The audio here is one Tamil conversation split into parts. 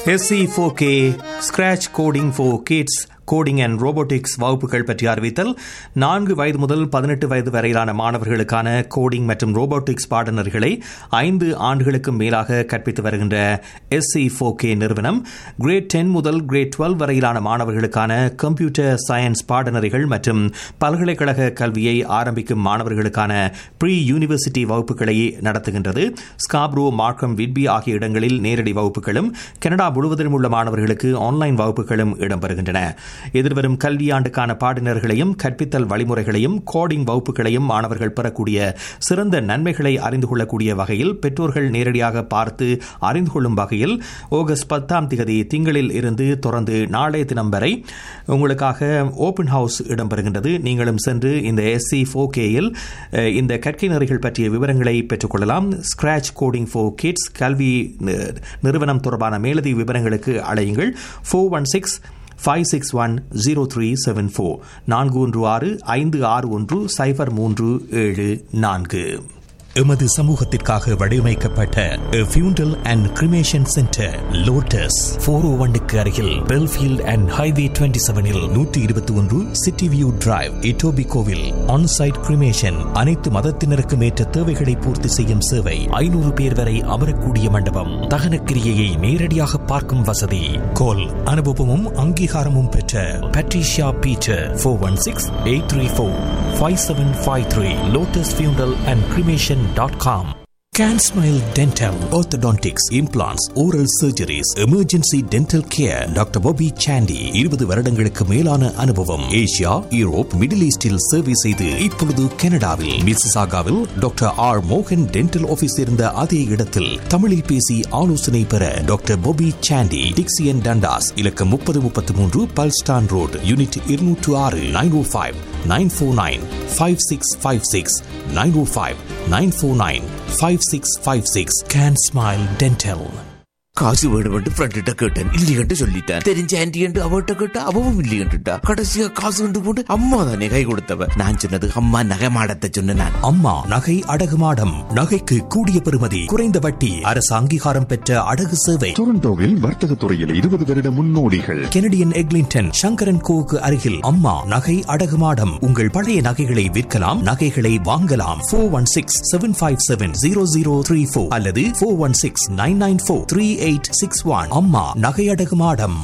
SC four K scratch coding for kids coding and robotics வகுப்புகள் பற்றி அறிவித்தல் நான்கு வயது முதல் பதினெட்டு வயது வரையிலான மாணவர்களுக்கான கோடிங் மற்றும் ரோபோட்டிக்ஸ் பாடநர்களை ஐந்து ஆண்டுகளுக்கும் மேலாக கற்பித்து வருகின்ற எஸ்சி ஃபோர் கே நிறுவனம் கிரேட் டென் முதல் கிரேட் டுவெல் வரையிலான மாணவர்களுக்கான கம்ப்யூட்டர் சயின்ஸ் பாடநெறிகள் மற்றும் பல்கலைக்கழக கல்வியை ஆரம்பிக்கும் மாணவர்களுக்கான ப்ரீ யூனிவர்சிட்டி வகுப்புகளை நடத்துகின்றது ஸ்காப்ரோ மார்க்கம் விட்பி ஆகிய இடங்களில் நேரடி வகுப்புகளும் கனடா முழுவதிலும் உள்ள மாணவர்களுக்கு ஆன்லைன் வகுப்புகளும் இடம்பெறுகின்றன எதிர்வரும் கல்வியாண்டுக்கான பாடநர்களையும் கற்பித்தல் வழிமுறைகளையும் கோடிங் வகுப்புகளையும் மாணவர்கள் பெறக்கூடிய சிறந்த நன்மைகளை அறிந்து கொள்ளக்கூடிய வகையில் பெற்றோர்கள் நேரடியாக பார்த்து அறிந்து கொள்ளும் வகையில் ஆகஸ்ட் பத்தாம் திகதி திங்களில் இருந்து தொடர்ந்து நாளைய தினம் வரை உங்களுக்காக ஓபன் ஹவுஸ் இடம்பெறுகின்றது நீங்களும் சென்று இந்த எஸ்சி ஃபோர் கேயில் இந்த கற்கை நெறிகள் பற்றிய விவரங்களை பெற்றுக்கொள்ளலாம் ஸ்கிராச் கோடிங் ஃபோர் கிட்ஸ் கல்வி நிறுவனம் தொடர்பான மேலதிக விவரங்களுக்கு அழையுங்கள் four one six five six one zero three seven four நான்கு ஒன்று ஆறு ஐந்து ஆறு ஒன்று சைபர் மூன்று ஏழு நான்கு எமது சமூகத்திற்காக வடிவமைக்கப்பட்ட funeral and cremation centre lotus four O ஒன்னுக்கு அருகில் பெல்ஃபீல்ட் அண்ட் ஹைவே டுவெண்ட்டி செவனில் நூற்றி இருபத்தி ஒன்று சிட்டி வியூ டிரைவ் இட்டோபி கோவில் ஆன்சைட் கிரிமேஷன் அனைத்து மதத்தினருக்கும் ஏற்ற தேவைகளை பூர்த்தி செய்யும் சேவை ஐநூறு பேர் வரை அமரக்கூடிய மண்டபம் தகன கிரியையை நேரடியாக பார்க்கும் வசதி கோல் அனுபவமும் அங்கீகாரமும் பெற்ற Patricia Peter four one six eight three four five seven five three lotus funeral and cremation dot com Can Smile Dental, Orthodontics, Implants, Oral Surgeries, Emergency Dental Care, doctor Bobby Chandy இருபது வருடங்களுக்கு மேலான அனுபவம் ஏசியா யூரோப் மிடில் ஈஸ்டில் சேவை செய்து இப்பொழுது கனடாவில் மிசிசாகாவில் டாக்டர் ஆர் மோகன் டென்டல் ஆபீஸ் இருந்த அதே இடத்தில் தமிழில் பேசி ஆலோசனை பெற டாக்டர் Bobby Chandy டிக்சியன் டண்டாஸ் இலக்கம் முப்பது முப்பத்தி மூன்று பல்ஸ்டான் ரோடு யூனிட் இருநூற்று ஆறு nine O five nine four nine five six five six nine O five nine four nine five six five six can smile dental காசு வேணுமென்று ஃப்ரெண்ட்ட கேட்டேன் இல்லையென்று சொல்லிட்டேன் தெரிஞ்ச ஆன்டி என்று அவட்ட கேட்டா அவவும் இல்லையென்றுட்டா கடைசியா காசு கொண்டு போட்டு அம்மா தானே கை கொடுத்தவ நான் சொன்னது அம்மா நகை மாடத்தை சொன்ன நான் அம்மா நகை அடகு மாடம் நகைக்கு கூடிய பெறுமதி குறைந்த வட்டி அரசு அங்கீகாரம் பெற்ற அடகு சேவை டொரண்டோவில் வர்த்தக துறையில் இருபது வருட முன்னோடிகள் கெனடியன் எக்லிங்டன் சங்கரன் கோவுக்கு அருகில் அம்மா நகை அடகு மாடம் உங்கள் பழைய நகைகளை விற்கலாம் நகைகளை வாங்கலாம் four one six seven five seven zero zero three four அல்லது four one six nine nine four three eight six one அம்மா நகை அடகு மாடம்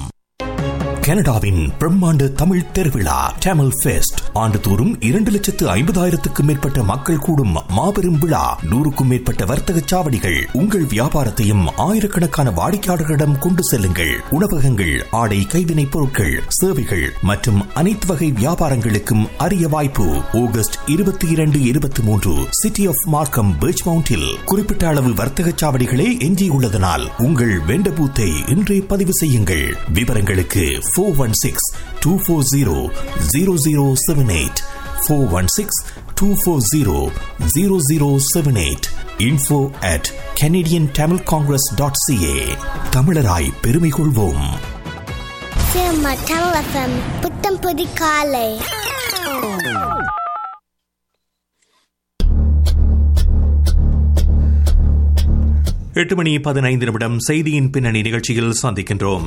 கனடாவின் பிரம்மாண்ட தமிழ் திருவிழா டேமல் ஃபெஸ்ட் ஆண்டுதோறும் இரண்டு லட்சத்து ஐம்பதாயிரத்துக்கும் மேற்பட்ட மக்கள் கூடும் மாபெரும் விழா நூறுக்கும் மேற்பட்ட வர்த்தக சாவடிகள் உங்கள் வியாபாரத்தையும் ஆயிரக்கணக்கான வாடிக்கையாளர்களிடம் கொண்டு செல்லுங்கள் உணவகங்கள் ஆடை கைவினைப் பொருட்கள் சேவைகள் மற்றும் அனைத்து வகை வியாபாரங்களுக்கும் அரிய வாய்ப்பு ஆகஸ்ட் இருபத்தி இரண்டு இருபத்தி மூன்று சிட்டி ஆஃப் மார்க்கம் பீச் மவுண்டில் குறிப்பிட்ட அளவு வர்த்தக சாவடிகளே எஞ்சியுள்ளதனால் உங்கள் வெண்ட பூத்தை இன்றே பதிவு செய்யுங்கள் விவரங்களுக்கு four one six two four zero zero zero seven eight four one six two four zero zero zero seven eight info at Canadian Tamil Congress dot CA தமிழராய் பெருமை கொள்வோம் சிஎம்ஆ தமிழ் எஃப்எம் புத்தம் புது காலை எட்டு மணி பதினைந்து நிமிடம் செய்தியின் பின்னணி நிகழ்ச்சியில் சந்திக்கின்றோம்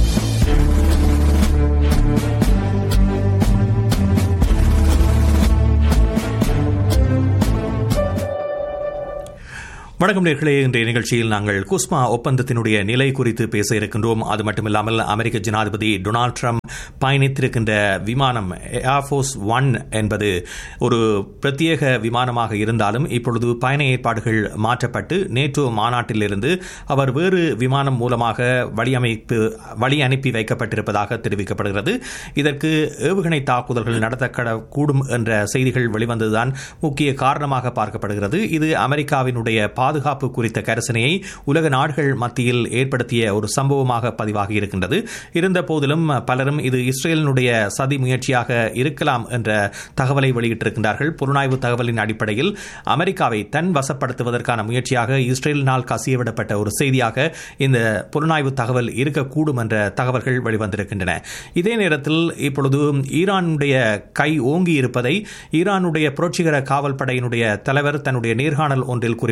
வணக்கம் நேர்களே இன்றைய நிகழ்ச்சியில் நாங்கள் குஸ்மா ஒப்பந்தத்தினுடைய நிலை குறித்து பேச இருக்கின்றோம் அது மட்டுமில்லாமல் அமெரிக்க ஜனாதிபதி டொனால்ட் ட்ரம்ப் பயணித்திருக்கின்ற விமானம் ஏர்ஃபோர்ஸ் ஒன் என்பது ஒரு பிரத்யேக விமானமாக இருந்தாலும் இப்பொழுது பயண ஏற்பாடுகள் மாற்றப்பட்டு நேட்டோ மாநாட்டிலிருந்து அவர் வேறு விமானம் மூலமாக வழியமைப்பு வழி அனுப்பி வைக்கப்பட்டிருப்பதாக தெரிவிக்கப்படுகிறது இதற்கு ஏவுகணை தாக்குதல்கள் நடத்தக்கூடும் என்ற செய்திகள் வெளிவந்ததுதான் முக்கிய காரணமாக பார்க்கப்படுகிறது இது அமெரிக்காவினுடைய பாதுகாப்பு குறித்த கரிசனையை உலக நாடுகள் மத்தியில் ஏற்படுத்திய ஒரு சம்பவமாக பதிவாகி இருக்கின்றது இருந்த போதிலும் பலரும் இது இஸ்ரேலினுடைய சதி முயற்சியாக இருக்கலாம் என்ற தகவலை வெளியிட்டிருக்கின்றார்கள் புலனாய்வு தகவலின் அடிப்படையில் அமெரிக்காவை தன் வசப்படுத்துவதற்கான முயற்சியாக இஸ்ரேலினால் கசியவிடப்பட்ட ஒரு செய்தியாக இந்த புலனாய்வு தகவல் இருக்கக்கூடும் என்ற தகவல்கள் வெளிவந்திருக்கின்றன இதே நேரத்தில் இப்பொழுது ஈரானுடைய கை ஓங்கி இருப்பதை ஈரானுடைய புரட்சிகர காவல் படையினுடைய தலைவர் தன்னுடைய நேர்காணல் ஒன்றில் குறிப்பிட்டிருக்கின்றார்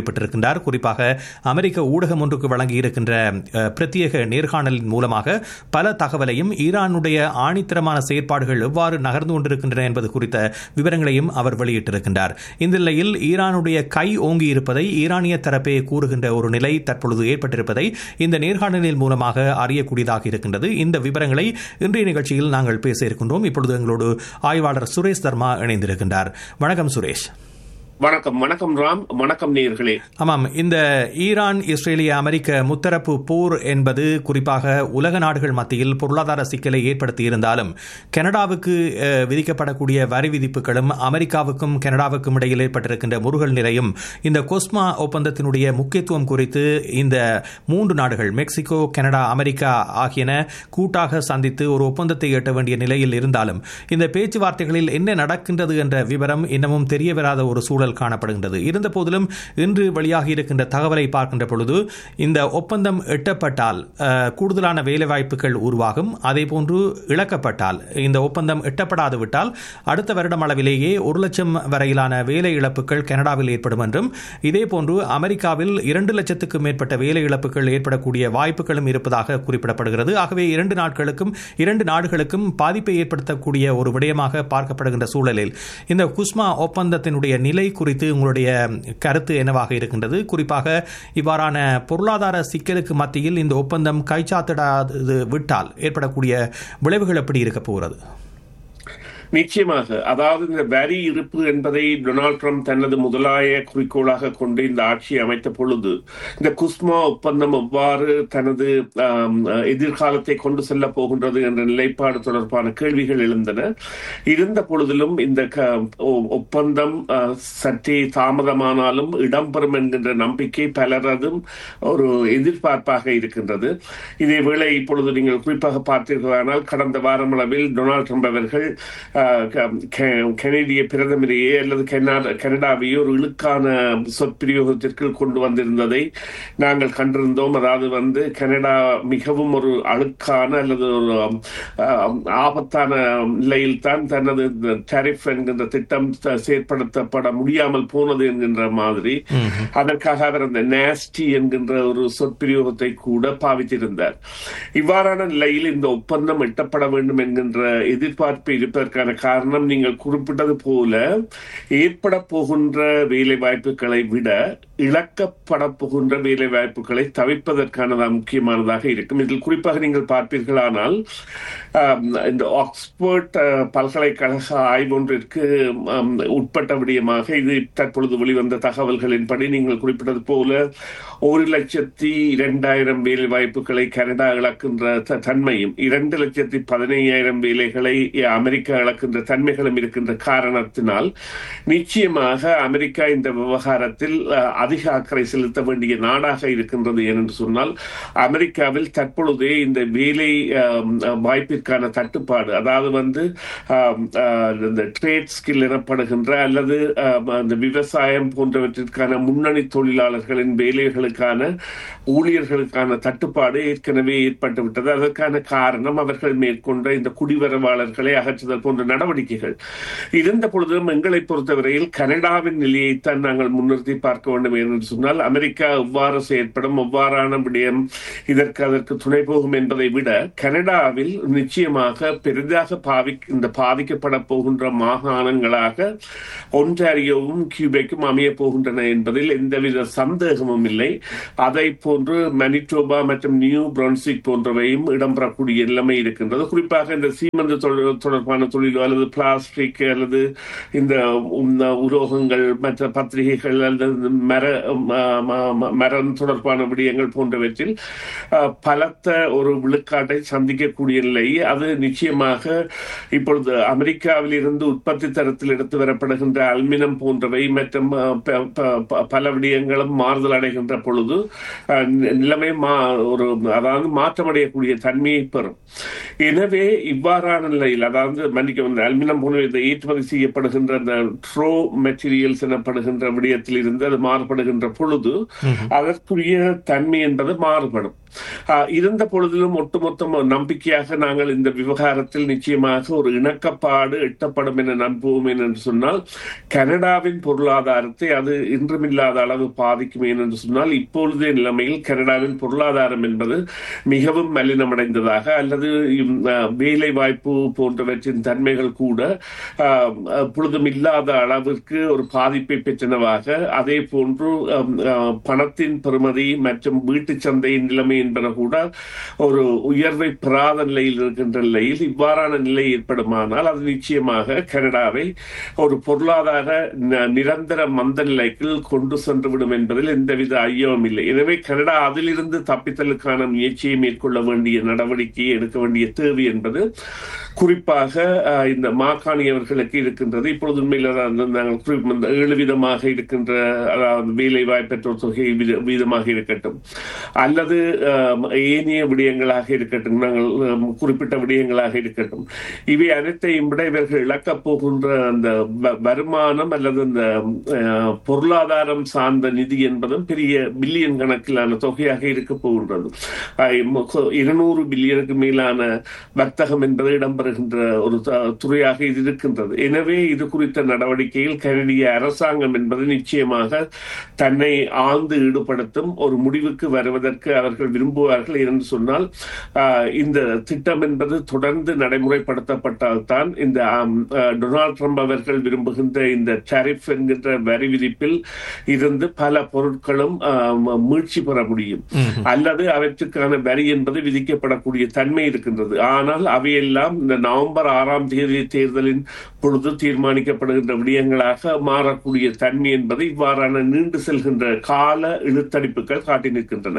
வெளியிட்டிருக்கின்றார் குறிப்பாக அமெரிக்க ஊடகம் ஒன்றுக்கு வழங்கியிருக்கின்ற அஹ், பிரத்யேக நேர்காணலின் மூலமாக பல தகவலையும் ஈரானுடைய ஆணித்தரமான செயற்பாடுகள் எவ்வாறு நகர்ந்து கொண்டிருக்கின்றன என்பது குறித்த விவரங்களையும் அவர் வெளியிட்டிருக்கின்றார் இந்த நிலையில் ஈரானுடைய கை ஓங்கி இருப்பதை ஈரானிய தரப்பே கூறுகின்ற ஒரு நிலை தற்பொழுது ஏற்பட்டிருப்பதை இந்த நேர்காணலின் மூலமாக அறியக்கூடியதாக இருக்கின்றது இந்த விவரங்களை இன்றைய நிகழ்ச்சியில் நாங்கள் பேச இருக்கின்றோம் இப்பொழுது எங்களோடு ஆய்வாளர் சுரேஷ் தர்மா இணைந்திருக்கின்றார் வணக்கம் சுரேஷ் வணக்கம் வணக்கம் ராம் வணக்கம் நேயர்களே ஆமாம் இந்த ஈரான் இஸ்ரேலிய அமெரிக்க முத்தரப்பு போர் என்பது குறிப்பாக உலக நாடுகள் மத்தியில் பொருளாதார சிக்கலை ஏற்படுத்தி இருந்தாலும் கனடாவுக்கு அஹ், விதிக்கப்படக்கூடிய வரி விதிப்புகளும் அமெரிக்காவுக்கும் கனடாவுக்கும் இடையில் ஏற்பட்டிருக்கின்ற முருகல் நிலையும் இந்த கொஸ்மா ஒப்பந்தத்தினுடைய முக்கியத்துவம் குறித்து இந்த மூன்று நாடுகள் மெக்சிகோ கனடா அமெரிக்கா ஆகியன கூட்டாக சந்தித்து ஒரு ஒப்பந்தத்தை எட்ட வேண்டிய நிலையில் இருந்தாலும் இந்த பேச்சுவார்த்தைகளில் என்ன நடக்கின்றது என்ற விவரம் இன்னமும் தெரிய வராத ஒரு சூழல் காணப்படுகின்றது இருந்த போதிலும் இன்று வெளியாகி இருக்கின்ற தகவலை பார்க்கின்ற பொழுது இந்த ஒப்பந்தம் எட்டப்பட்டால் அஹ், கூடுதலான வேலைவாய்ப்புகள் உருவாகும் அதேபோன்று இழக்கப்பட்டால் இந்த ஒப்பந்தம் எட்டப்படாது விட்டால் அடுத்த வருடம் அளவிலேயே ஒரு லட்சம் வரையிலான வேலை இழப்புகள் கனடாவில் ஏற்படும் என்றும் இதேபோன்று அமெரிக்காவில் இரண்டு லட்சத்துக்கும் மேற்பட்ட வேலை இழப்புகள் ஏற்படக்கூடிய வாய்ப்புகளும் இருப்பதாக குறிப்பிடப்படுகிறது ஆகவே இரண்டு நாட்களுக்கும் இரண்டு நாடுகளுக்கும் பாதிப்பை ஏற்படுத்தக்கூடிய ஒரு விடயமாக பார்க்கப்படுகின்ற சூழலில் இந்த குஸ்மா ஒப்பந்தத்தினுடைய நிலை குறித்து உங்களுடைய கருத்து என்னவாக இருக்கின்றது குறிப்பாக இவ்வாறான பொருளாதார சிக்கலுக்கு மத்தியில் இந்த ஒப்பந்தம் கைச்சாத்திடாது விட்டால் ஏற்படக்கூடிய விளைவுகள் எப்படி இருக்க போகிறது நிச்சயமாக அதாவது இந்த வரி இருப்பு என்பதை டொனால்ட் ட்ரம்ப் தனது முதலாய குறிக்கோளாக கொண்டு இந்த ஆட்சியை அமைத்த பொழுது இந்த குஸ்மா ஒப்பந்தம் எவ்வாறு தனது ஆம், எதிர்காலத்தை கொண்டு செல்ல போகின்றது என்ற நிலைப்பாடு தொடர்பான கேள்விகள் எழுந்தன இருந்த பொழுதிலும் இந்த க- ஒ- ஒப்பந்தம் ஆ, சற்றே தாமதமானாலும் இடம்பெறும் என்கின்ற நம்பிக்கை பலரதும் ஒரு எதிர்பார்ப்பாக இருக்கின்றது இதேவேளை இப்பொழுது நீங்கள் குறிப்பாக பார்த்தீர்களானால் கடந்த வாரம் அளவில் டொனால்ட் ட்ரம்ப் அவர்கள் ஆஹ், க- கெ- கனேடிய பிரதமரையே அல்லது கெனா- கனடாவையே ஒரு இழுக்கான சொற்பிரயோகத்திற்கு கொண்டு வந்திருந்ததை நாங்கள் கண்டிருந்தோம் அதாவது வந்து கனடா மிகவும் ஒரு அழுக்கான அல்லது ஒரு ஆஹ், ஆபத்தான நிலையில் தான் தனது டரிஃப் என்கின்ற திட்டம் த- செயற்படுத்தப்பட முடியாமல் போனது என்கின்ற மாதிரி அதற்காக அவர் அந்த நேஸ்டி என்கின்ற ஒரு சொற்பிரயோகத்தை கூட பாவித்திருந்தார் இவ்வாறான நிலையில் இந்த ஒப்பந்தம் எட்டப்பட வேண்டும் என்கின்ற எதிர்பார்ப்பு இருப்பதற்கான காரணம் நீங்கள் குறிப்பிட்டது போல ஏற்பட போகின்ற வேலை வாய்ப்புகளை விட இழக்கப்பட போகின்ற வேலை வாய்ப்புகளை தவிர்ப்பதற்கானதாக முக்கியமானதாக இருக்கும் இதில் குறிப்பாக நீங்கள் பார்ப்பீர்களானால் ஆம், இந்த ஆக்ஸ்போர்ட் அஹ், பல்கலைக்கழக ஆய்வொன்றிற்கு ஆம், உட்பட்ட விடயமாக இது தற்பொழுது வெளிவந்த தகவல்களின்படி நீங்கள் குறிப்பிட்டது போல ஒரு லட்சத்தி இரண்டாயிரம் வேலை வாய்ப்புகளை கனடா இழக்கின்ற த- தன்மையும் இரண்டு லட்சத்தி பதினையாயிரம் வேலைகளை அமெரிக்கா இழக்கின்ற தன்மைகளும் இருக்கின்ற காரணத்தினால் நிச்சயமாக அமெரிக்கா இந்த விவகாரத்தில் அஹ், அதிக அக்கறை செலுத்த வேண்டிய நாடாக இருக்கின்றது என்று சொன்னால் அமெரிக்காவில் தற்பொழுதே இந்த வேலை ஆம், வாய்ப்பிற்கான தட்டுப்பாடு அதாவது வந்து ஆம், ஆஹ், இந்த ட்ரேட் ஸ்கில் எனப்படுகின்ற அல்லது ஆம், அந்த விவசாயம் போன்றவற்றிற்கான முன்னணி தொழிலாளர்களின் வேலைகளுக்கான ஊழியர்களுக்கான தட்டுப்பாடு ஏற்கனவே ஏற்பட்டுவிட்டது அதற்கான காரணம் அவர்கள் மேற்கொண்ட இந்த குடிவரவாளர்களை அகற்றுதல் போன்ற நடவடிக்கைகள் இருந்த பொழுதும் எங்களை பொறுத்தவரையில் கனடாவின் நிலையைத்தான் நாங்கள் முன்னிறுத்தி பார்க்க வேண்டும் என்று சொன்னால் அமெரிக்கா எவ்வாறு செயற்படும் எவ்வாறான விடயம் இதற்கு அதற்கு துணை போகும் என்பதை விட கனடாவில் நிச்சயமாக பெரிதாக பாவி இந்த பாதிக்கப்பட போகின்ற மாகாணங்களாக ஒன்டாரியோவும் கியூபெக்கும் அமைய போகின்றன என்பதில் எந்தவித சந்தேகமும் இல்லை அதை போன்று மனிடோபா மற்றும் நியூ பிரான்சிக் போன்றவையும் இடம்பெறக்கூடிய நிலைமை இருக்கின்றது குறிப்பாக இந்த சீமந்த தொழில் தொடர்பான தொழிலோ அல்லது பிளாஸ்டிக் அல்லது இந்த உம், உலோகங்கள் மற்ற பத்திரிகைகள் அல்லது மர ம- ம- ம- மரம் தொடர்பான விடயங்கள் போன்றவற்றில் அஹ், பலத்த ஒரு விழுக்காட்டை சந்திக்கக்கூடிய நிலை அது நிச்சயமாக இப்பொழுது அமெரிக்காவில் இருந்து உற்பத்தி தரத்தில் எடுத்து வரப்படுகின்ற அல்மினம் போன்றவை மற்றும் அஹ், ப- ப- ப- பல விடயங்களும் மாறுதல் அடைகின்ற பொழுது அஹ், நி- நிலைமை மா ஒரு அதாவது மாற்றமடையக்கூடிய தன்மையை பெறும் எனவே இவ்வாறான நிலையில் அதாவது மன்னிக்க இந்த அல்மினம் போன்ற இந்த ஏற்றுமதி செய்யப்படுகின்ற அந்த ட்ரோ மெட்டீரியல்ஸ் எனப்படுகின்ற விடயத்தில் இருந்து அது மாறுபடுகின்ற பொழுது அதற்குரிய தன்மை என்பது மாறுபடும் ஆஹ், இருந்த பொழுதிலும் ஒட்டுமொத்த நம்பிக்கையாக நாங்கள் இந்த விவகாரத்தில் நிச்சயமாக ஒரு இணக்கப்பாடு எட்டப்படும் என நம்புவோம் என்று சொன்னால் கனடாவின் பொருளாதாரத்தை அது இன்றுமில்லாத அளவு பாதிக்கும் என்று சொன்னால் இப்பொழுதைய நிலைமையில் கனடாவின் பொருளாதாரம் என்பது மிகவும் மலினமடைந்ததாக அல்லது இம், அஹ், வேலை வாய்ப்பு போன்றவற்றின் தன்மைகள் கூட ஆஹ், எப்பொழுதும் இல்லாத அளவிற்கு ஒரு பாதிப்பை பெற்றனவாக அதே போன்று அம், அஹ், பணத்தின் பெறுமதி மற்றும் வீட்டு சந்தையின் நிலைமை என்பன கூட ஒரு உயர்வை பெறாத நிலையில் இருக்கின்ற நிலையில் இவ்வாறான நிலை ஏற்படுமானால் அது நிச்சயமாக கனடாவை ஒரு பொருளாதார ந- நிரந்தர மந்த நிலைக்கு கொண்டு சென்று விடும் என்பதில் எந்தவித ஐயமும் இல்லை எனவே கனடா அதிலிருந்து தப்பித்தலுக்கான முயற்சியை மேற்கொள்ள வேண்டிய நடவடிக்கையை எடுக்க வேண்டிய தேவை என்பது குறிப்பாக அஹ், இந்த மாகாணியவர்களுக்கு இருக்கின்றது இப்பொழுது உண்மையில் அதாவது நாங்கள் குறி- இந்த ஏழு விதமாக இருக்கின்ற அதாவது வேலை வாய்ப்பற்றோர் தொகை வித- வீதமாக இருக்கட்டும் அல்லது அஹ், ஏனைய விடயங்களாக இருக்கட்டும் நாங்கள் அஹ், குறிப்பிட்ட விடயங்களாக இருக்கட்டும் இவை அனைத்தையும் விட இவர்கள் இழக்கப் போகின்ற அந்த வ- வருமானம் அல்லது அந்த அஹ், பொருளாதாரம் சார்ந்த நிதி என்பதும் பெரிய பில்லியன் கணக்கிலான தொகையாக இருக்க போகின்றது அஹ், மு- இருநூறு பில்லியனுக்கு மேலான வர்த்தகம் என்பது இடம்பெறுகின்ற ஒரு த- துறையாக இது இருக்கின்றது எனவே இது குறித்த நடவடிக்கையில் கனடிய அரசாங்கம் என்பது நிச்சயமாக தன்னை ஆழ்ந்து ஈடுபடுத்தும் ஒரு முடிவுக்கு வருவதற்கு அவர்கள் விரும்புவார்கள் என்று சொன்னால் ஆஹ், இந்த திட்டம் என்பது தொடர்ந்து நடைமுறைப்படுத்தப்பட்டால் தான் இந்த ஆம், ஆஹ், டொனால்ட் ட்ரம்ப் அவர்கள் விரும்புகின்ற இந்த டரிஃப் என்கின்ற வரி விதிப்பில் இருந்து பல பொருட்களும் ஆம், மீட்சி பெற முடியும் அல்லது அவற்றுக்கான வரி என்பது விதிக்கப்படக்கூடிய தன்மை இருக்கின்றது ஆனால் அவையெல்லாம் இந்த நவம்பர் ஆறாம் தேதி தேர்தலின் பொழுது தீர்மானிக்கப்படுகின்ற விடயங்களாக மாறக்கூடிய தன்மை என்பது இவ்வாறான நீண்டு செல்கின்ற கால இழுத்தடிப்புகள் காட்டி நிற்கின்றன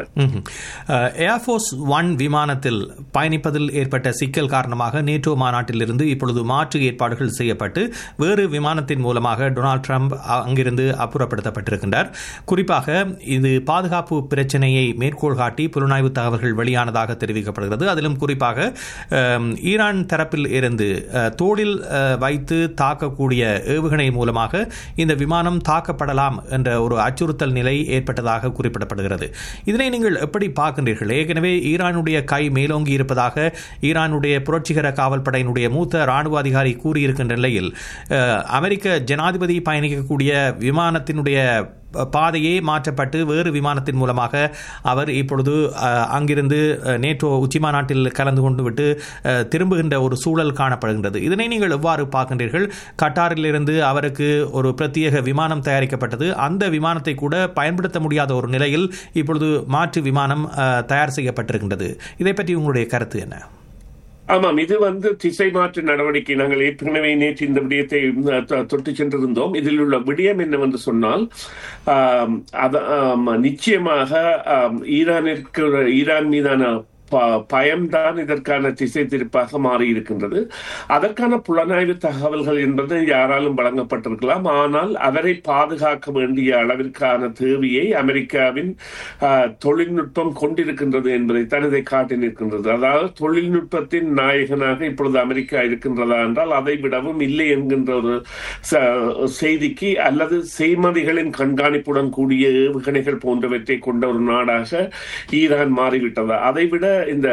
ஏர்ஃபோர்ஸ் ஒன் விமானத்தில் பயணிப்பதில் ஏற்பட்ட சிக்கல் காரணமாக நேட்டோ மாநாட்டிலிருந்து இப்பொழுது மாற்று ஏற்பாடுகள் செய்யப்பட்டு வேறு விமானத்தின் மூலமாக டொனால்ட் ட்ரம்ப் அங்கிருந்து அப்புறப்படுத்தப்பட்டிருக்கின்றார் குறிப்பாக இது பாதுகாப்பு பிரச்சனையை மேற்கோள் காட்டி புலனாய்வு தகவல்கள் வெளியானதாக தெரிவிக்கப்படுகிறது அதிலும் குறிப்பாக அம், ஈரான் தரப்பில் இருந்து அஹ், தோளில் அஹ், வைத்து தாக்கக்கூடிய ஏவுகணை மூலமாக இந்த விமானம் தாக்கப்படலாம் என்ற ஒரு அச்சுறுத்தல் நிலை ஏற்பட்டதாக குறிப்பிடப்படுகிறது இதனை நீங்கள் எப்படி பார்க்கின்றீர்கள் ஏற்கனவே ஈரானுடைய கை மேலோங்கி இருப்பதாக ஈரானுடைய புரட்சிகர காவல்படையினுடைய மூத்த ராணுவ அதிகாரி கூறியிருக்கின்ற நிலையில் அஹ், அமெரிக்க ஜனாதிபதி பயணிக்கக்கூடிய விமானத்தினுடைய பாதையே மாற்றப்பட்டு வேறு விமானத்தின் மூலமாக அவர் இப்பொழுது அஹ், அங்கிருந்து அஹ், நேட்டோ உச்சி மாநாட்டில் கலந்து கொண்டு விட்டு அஹ், திரும்புகின்ற ஒரு சூழல் காணப்படுகின்றது இதனை நீங்கள் எவ்வாறு பார்க்கின்றீர்கள் கட்டாரிலிருந்து அவருக்கு ஒரு பிரத்யேக விமானம் தயாரிக்கப்பட்டது அந்த விமானத்தை கூட பயன்படுத்த முடியாத ஒரு நிலையில் இப்பொழுது மாற்று விமானம் அஹ், தயார் செய்யப்பட்டிருக்கின்றது இதை பற்றி உங்களுடைய கருத்து என்ன ஆமாம் இது வந்து திசை மாற்று நடவடிக்கை நாங்கள் ஏற்கனவே நேற்று இந்த விடயத்தை அஹ், தொ- தொட்டு சென்றிருந்தோம் இதில் உள்ள விடயம் என்னவென்று சொன்னால் ஆம், அத- ஆம், நிச்சயமாக ஆம், ஈரானிற்கு ஈரான் மீதான ப- பயம்தான் இதற்கான திசை திருப்பாக மாறி இருக்கின்றது அதற்கான புலனாய்வு தகவல்கள் என்பது யாராலும் வழங்கப்பட்டிருக்கலாம் ஆனால் அவரை பாதுகாக்க வேண்டிய அளவிற்கான தேவையை அமெரிக்காவின் ஆஹ், தொழில்நுட்பம் கொண்டிருக்கின்றது என்பதைத்தான் இதை காட்டி நிற்கின்றது அதாவது தொழில்நுட்பத்தின் நாயகனாக இப்பொழுது அமெரிக்கா இருக்கின்றதா என்றால் அதை விடவும் இல்லை என்கின்ற ஒரு ச- செய்திக்கு அல்லது செய்மதிகளின் கண்காணிப்புடன் கூடிய ஏவுகணைகள் போன்றவற்றை கொண்ட ஒரு நாடாக ஈரான் மாறிவிட்டதா அதைவிட இந்த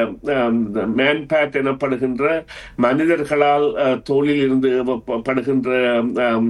மேன்பேட் எனப்படுகின்ற மனிதர்களால் அஹ், தோளில் இருந்து ஏவப்படுகின்ற ஆம்,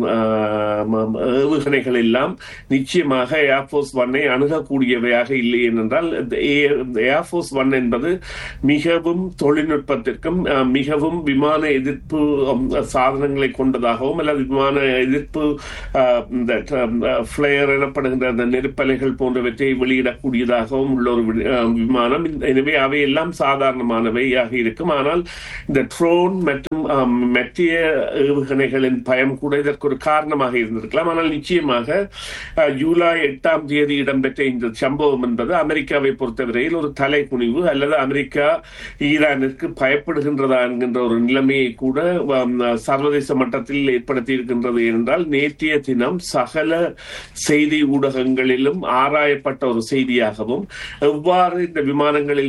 ஆம், ஏவுகணைகள் எல்லாம் நிச்சயமாக ஏர்ஃபோர்ஸ் ஒன்னை அணுகக்கூடியவையாக இல்லை ஏனென்றால் ஏர்ஃபோர்ஸ் ஒன் என்பது மிகவும் தொழில்நுட்பத்திற்கும் அஹ், மிகவும் விமான எதிர்ப்பு அம், சாதனங்களை கொண்டதாகவும் அல்லது விமான எதிர்ப்பு அஹ், இந்த ஃபிளேயர் எனப்படுகின்ற அந்த நெருப்பலைகள் போன்றவற்றை வெளியிடக்கூடியதாகவும் உள்ள ஒரு வி- அஹ், விமானம் இந்த- எனவே அவையெல்லாம் சாதாரணமானவையாக இருக்கும் ஆனால் இந்த ட்ரோன் மற்றும் அஹ், மத்திய ஏவுகணைகளின் பயம் கூட இதற்கு ஒரு காரணமாக இருந்திருக்கலாம் ஆனால் நிச்சயமாக அஹ், ஜூலை எட்டாம் தேதி இடம்பெற்ற இந்த சம்பவம் என்பது அமெரிக்காவை பொறுத்தவரையில் ஒரு தலைக்குனிவு அல்லது அமெரிக்கா ஈரானிற்கு பயப்படுகின்றதா என்கின்ற ஒரு நிலைமையை கூட ஆம், சர்வதேச மட்டத்தில் ஏற்படுத்தி இருக்கின்றது என்றால் நேற்றைய தினம் சகல செய்தி ஊடகங்களிலும் ஆராயப்பட்ட ஒரு செய்தியாகவும் எவ்வாறு இந்த விமானங்களில் மாற்றப்பட்ட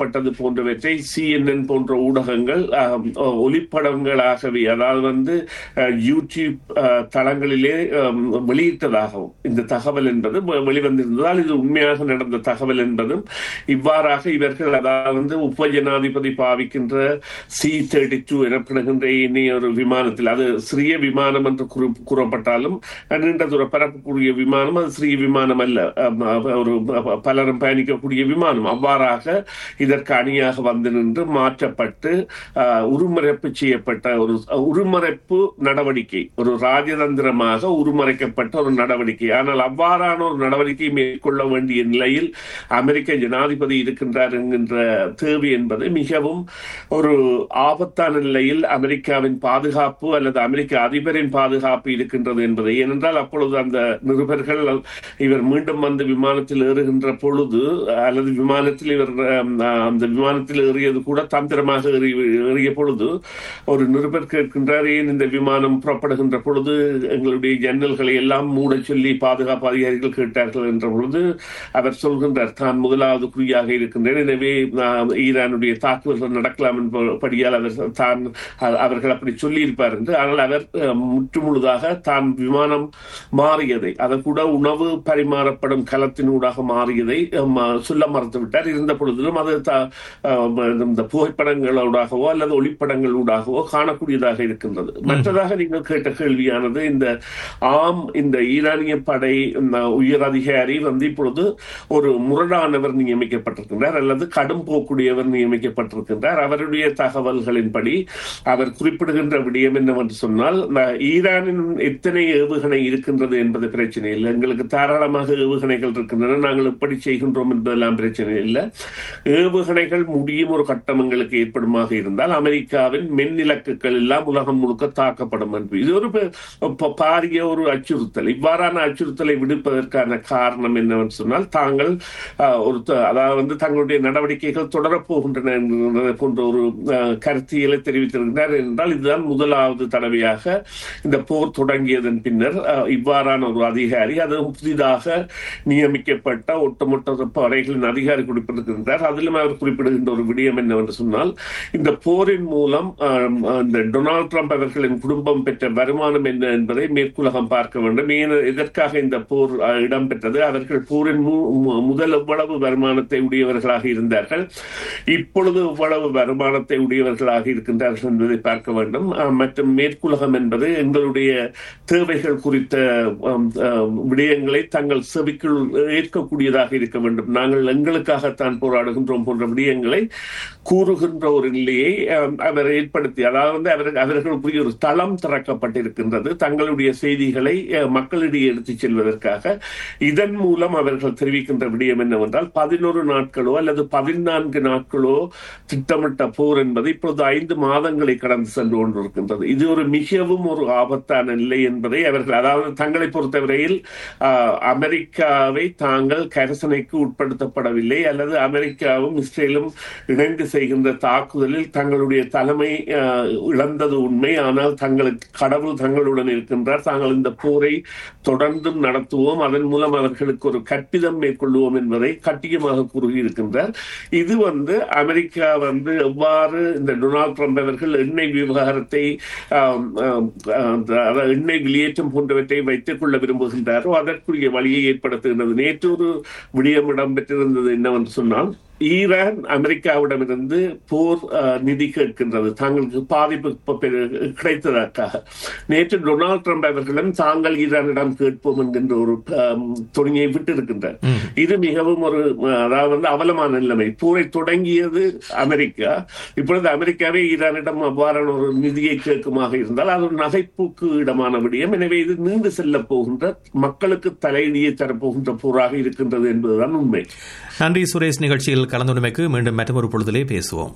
எடுக்கப்பட்டது போன்றவற்றை சிஎன்என் போன்ற ஊடகங்கள் ஆம், ஒளிப்படங்களாகவே அதாவது வந்து அஹ், யூடியூப் அஹ், தளங்களிலே ஆம், வெளியிட்டதாகவும் இந்த தகவல் என்பது வெ- வெளிவந்திருந்ததால் இது உண்மையாக நடந்த தகவல் என்பதும் இவ்வாறாக இவர்கள் அதாவது வந்து உப ஜனாதிபதி பாவிக்கின்ற சி தேர்ட்டி டூ எனப்படுகின்ற இனிய ஒரு விமானத்தில் அது சிறிய விமானம் என்று கூறு- கூறப்பட்டாலும் நீண்ட தூர பரப்பக்கூடிய விமானம் அது சிறிய விமானம் அல்ல அம், அ- ஒரு ப- பலரும் பயணிக்கக்கூடிய விமானம் அவ்வாறாக இதற்கு அணியாக வந்து நின்று மாற்றப்பட்டு அஹ், உருமறைப்பு செய்யப்பட்ட ஒரு உருமறைப்பு நடவடிக்கை ஒரு ராஜதந்திரமாக உருமறைக்கப்பட்ட ஒரு நடவடிக்கை ஆனால் அவ்வாறான ஒரு நடவடிக்கை மேற்கொள்ள வேண்டிய நிலையில் அமெரிக்க ஜனாதிபதி இருக்கின்றார் என்கின்ற தேவை என்பது மிகவும் ஒரு ஆபத்தான நிலையில் அமெரிக்காவின் பாதுகாப்பு அல்லது அமெரிக்க அதிபரின் பாதுகாப்பு இருக்கின்றது என்பதை ஏனென்றால் அப்பொழுது அந்த நிருபர்கள் இவர் மீண்டும் வந்து விமானத்தில் ஏறுகின்ற பொழுது அல்லது விமானத்தில் இவர் அம், அந்த விமானத்தில் ஏறியது கூட தந்திரமாக ஏறி ஏறிய பொழுது ஒரு நிருபர் கேட்கின்றார் ஏன் இந்த விமானம் புறப்படுகின்ற பொழுது எங்களுடைய ஜன்னல்களை எல்லாம் மூட சொல்லி பாதுகாப்பு அதிகாரிகள் கேட்டார்கள் என்ற பொழுது அவர் சொல்கின்றார் தான் முதலாவது குறியாக இருக்கின்றேன் எனவே நான் ஈரானுடைய தாக்குதல்கள் நடக்கலாம் என்பபடியால் அவர் தான் அ- அவர்கள் அப்படி சொல்லியிருப்பார் என்று ஆனால் அவர் அஹ், முற்றுமுழுதாக தான் விமானம் மாறியதை அதை கூட உணவு பரிமாறப்படும் களத்தினூடாக மாறியதை அஹ், ம- சொல்ல மறுத்து விட்டார் இருந்த பொழுதிலும் அது த- அஹ், இந்த புகைப்படங்களூடாகவோ அல்லது ஒளிப்படங்களூடாகவோ காணக்கூடியதாக இருக்கின்றது மற்றதாக நீங்கள் கேட்ட கேள்வியானது இந்த ஆம் இந்த ஈரானிய படை இந்த உயர் அதிகாரி வந்து இப்பொழுது ஒரு முரடானவர் நியமிக்கப்பட்டிருக்கின்றார் அல்லது கடும் போக்குடையவர் நியமிக்கப்பட்டிருக்கின்றார் அவருடைய தகவல்களின்படி அவர் குறிப்பிடுகின்ற விடயம் என்னவென்று சொன்னால் ந- ஈரானின் எத்தனை ஏவுகணை இருக்கின்றது என்பது பிரச்சனை இல்லை எங்களுக்கு தாராளமாக ஏவுகணைகள் இருக்கின்றன நாங்கள் எப்படி செய்கின்றோம் என்பதெல்லாம் பிரச்சனை இல்லை ஏவுகணைகள் முடியும் ஒரு கட்டம் எங்களுக்கு ஏற்படுமாக இருந்தால் அமெரிக்காவின் மென் இலக்குகள் எல்லாம் உலகம் முழுக்க தாக்கப்படும் என்று இது ஒரு பெ- ப- பாரிய ஒரு அச்சுறுத்தல் இவ்வாறான அச்சுறுத்தலை விடுப்பதற்கான காரணம் என்னவென்று சொன்னால் தாங்கள் ஆஹ், ஒரு த- அதாவது வந்து தங்களுடைய நடவடிக்கைகள் தொடரப்போகின்றன என்கிற போன்ற ஒரு ஆஹ், கருத்தியலை தெரிவித்திருக்கிறார் என்றால் இதுதான் முதலாவது தடவையாக இந்த போர் தொடங்கியதன் பின்னர் ஆஹ், இவ்வாறான ஒரு அதிகாரி அதுவும் புதிதாக நியமிக்கப்பட்ட ஒட்டுமொத்த படைகளின் அதிகாரி குறிப்பிட்டிருக்கின்றார் அதிலும் அவர் குறிப்பிடுகின்ற ஒரு விடயம் என்னவென்று சொன்னால் இந்த போரின் மூலம் ஆம், இந்த டொனால்ட் ட்ரம்ப் அவர்களின் குடும்பம் பெற்ற வருமானம் என்ன என்பதை மேற்குலகம் பார்க்க வேண்டும் ஏன் எதற்காக இந்த போர் அஹ், இடம்பெற்றது அவர்கள் போரின் மு- மு- முதல் எவ்வளவு வருமானத்தை உடையவர்களாக இருந்தார்கள் இப்பொழுது எவ்வளவு வருமானத்தை உடையவர்களாக இருக்கின்றார்கள் என்பதை பார்க்க வேண்டும் அஹ், மற்றும் மேற்குலகம் என்பது எங்களுடைய தேவைகள் குறித்த ஆம், ஆம், விடயங்களை தங்கள் செவிக்குள் ஏற்கக்கூடியதாக இருக்க வேண்டும் நாங்கள் எங்களுக்காகத்தான் போராடுகின்றோம் போன்ற விடயங்களை கூறுகின்ற ஒரு நிலையை ஆம், அவர் ஏற்படுத்தி அதாவது வந்து அவர் அவர்களுக்குரிய ஒரு தளம் திறக்கப்பட்டிருக்கின்றது தங்களுடைய செய்திகளை அஹ், மக்களிடையே எடுத்துச் செல்வதற்காக இதன் மூலம் அவர்கள் தெரிவிக்கின்ற விடயம் என்னவென்றால் பதினோரு நாட்களோ அல்லது பதினான்கு நாட்களோ திட்டமிட்ட போர் என்பது இப்பொழுது ஐந்து மாதங்களை கடந்து சென்று கொண்டிருக்கின்றது இது ஒரு மிகவும் ஒரு ஆபத்தான நிலை என்பதை அவர்கள் அதாவது தங்களை பொறுத்தவரையில் ஆஹ், அமெரிக்காவை தாங்கள் கரசனைக்கு உட்படுத்தப்படவில்லை அல்லது அமெரிக்காவும் இஸ்ரேலும் இணைந்து செய்கின்ற தாக்குதலில் தங்களுடைய தலைமை ஆஹ், இழந்தது உண்மை ஆனால் தங்களுக்கு கடவுள் தங்களுடன் இருக்கின்றார் தாங்கள் இந்த போரை தொடர்ந்தும் நடத்துவோம் அதன் மூலம் அவர்களுக்கு ஒரு கற்பிதம் மேற்கொள்வோம் என்பதை கட்டியமாக கூறியிருக்கின்றார் இது வந்து அமெரிக்கா வந்து எவ்வாறு இந்த டொனால்ட் ட்ரம்ப் அவர்கள் எண்ணெய் விவகாரத்தை ஆம், ஆம், அதாவது எண்ணெய் வெளியேற்றம் போன்றவற்றை வைத்துக் கொள்ள விரும்புகின்றாரோ அதற்குரிய வழியை ஏற்படுத்துகின்றது நேற்று ஒரு விடயம் இடம்பெற்றிருந்தது என்னவென்று சொன்னால் ஈரான் அமெரிக்காவிடமிருந்து போர் அஹ், நிதி கேட்கின்றது தாங்களுக்கு பாதிப்பு ப- பெ- கிடைத்ததற்காக நேற்று டொனால்ட் ட்ரம்ப் அவர்களும் தாங்கள் ஈரானிடம் கேட்போம் என்கின்ற ஒரு அஹ், துணியை விட்டிருக்கின்றார் இது மிகவும் ஒரு அஹ், அதாவது வந்து அவலமான நிலைமை போரை தொடங்கியது அமெரிக்கா இப்பொழுது அமெரிக்காவே ஈரானிடம் அவ்வாறான ஒரு நிதியை கேட்குமாக இருந்தால் அது ஒரு நகைப்புக்கு இடமான விடயம் எனவே இது நீண்டு செல்ல போகின்ற மக்களுக்கு தலையிடியை தரப்போகின்ற போராக இருக்கின்றது என்பதுதான் உண்மை நன்றி சுரேஷ் நிகழ்ச்சியில் கலந்துரைமைக்கு மீண்டும் மற்றொரு பொழுதிலே பேசுவோம்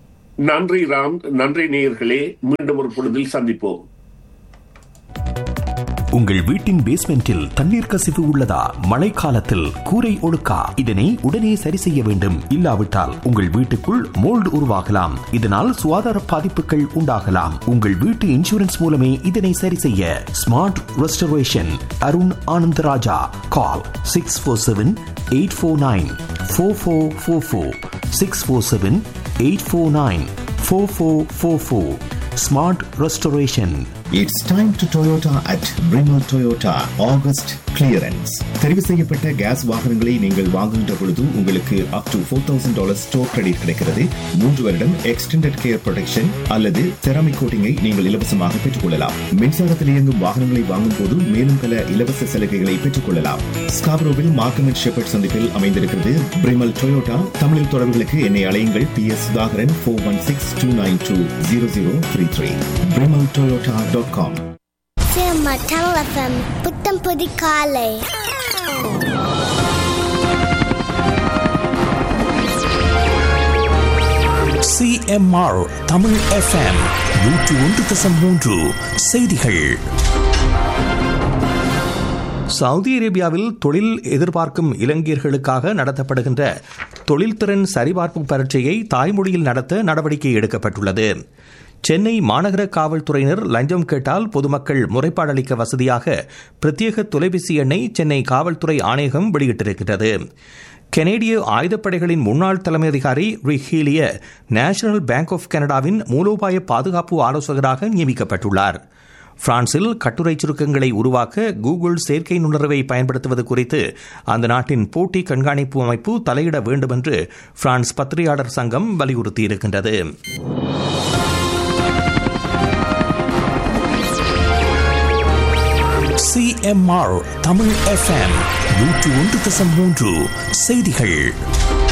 நன்றி ராம் நன்றி நேயர்களே மீண்டும் ஒரு பொழுதில் சந்திப்போம் உங்கள் வீட்டின் பேஸ்மெண்டில் தண்ணீர் கசிவு உள்ளதா மழைக்காலத்தில் கூரை ஒழுக்கா இதனை உடனே சரி செய்ய வேண்டும் இல்லாவிட்டால் உங்கள் வீட்டுக்குள் மோல்டு உருவாகலாம் இதனால் சுகாதார பாதிப்புகள் உண்டாகலாம் உங்கள் வீட்டு இன்சூரன்ஸ் மூலமே இதனை சரி செய்ய smart restoration Arun Anandaraja call six four seven eight four nine four four four four six four seven eight four nine four four four four smart restoration It's time to Toyota at Bremel Toyota August clearance. தெரிவு செய்யப்பட்ட கேஸ் வாகனங்களை நீங்கள் வாங்குகின்ற பொழுது உங்களுக்கு up to four thousand dollar store credit கிடைக்கிறது மூன்று வருடம் எக்ஸ்டெண்டட் கேர் ப்ரொடெக்ஷன் அல்லது செராமிக் கோட்டிங்கை நீங்கள் இலவசமாக பெற்றுக் கொள்ளலாம் மின்சாரத்தில் இயங்கும் வாகனங்களை வாங்கும் போது மேலும் பல இலவச சலுகைகளை பெற்றுக் கொள்ளலாம் ஸ்காப்ரோவில் மார்க்கம் அண்ட் ஷெப்பர்ட் சந்திப்பில் அமைந்திருக்கிறது பிரிமல் டொயோட்டா தமிழில் தொடர்புகளுக்கு என்னை அழையுங்கள் P S Sudhakaran four one six two nine two zero zero three three பிரிமல் Toyota dot com CMR Tamil FM புத்தம் புது காலை சிஎம்ஆர் தமிழ் எஃப்எம் நூற்று ஒன்று தசம் மூன்று செய்திகள் சவுதி அரேபியாவில் தொழில் எதிர்பார்க்கும் இலங்கையர்களுக்காக நடத்தப்படுகின்ற தொழில்திறன் சரிபார்ப்பு பரீட்சையை தாய்மொழியில் நடத்த நடவடிக்கை எடுக்கப்பட்டுள்ளது சென்னை மாநகர காவல்துறையினர் லஞ்சம் கேட்டால் பொதுமக்கள் முறைப்பாடு அளிக்க வசதியாக பிரத்யேக தொலைபேசி எண்ணை சென்னை காவல்துறை ஆணையகம் வெளியிட்டிருக்கிறது கெனேடிய ஆயுதப்படைகளின் முன்னாள் தலைமை அதிகாரி Rick Hillier national bank of கனடாவின் மூலோபாய பாதுகாப்பு ஆலோசகராக நியமிக்கப்பட்டுள்ளார் பிரான்சில் கட்டுரை சுருக்கங்களை உருவாக்க கூகுள் செயற்கை நுண்ணறிவை பயன்படுத்துவது குறித்து அந்த நாட்டின் போட்டி கண்காணிப்பு அமைப்பு தலையிட வேண்டும் என்று பிரான்ஸ் பத்திரிகையாளர் சங்கம் வலியுறுத்தியிருக்கின்றது சிஎம்ஆர் தமிழ் எஃப்எம் நூற்று ஒன்று தசம் மூன்று செய்திகள்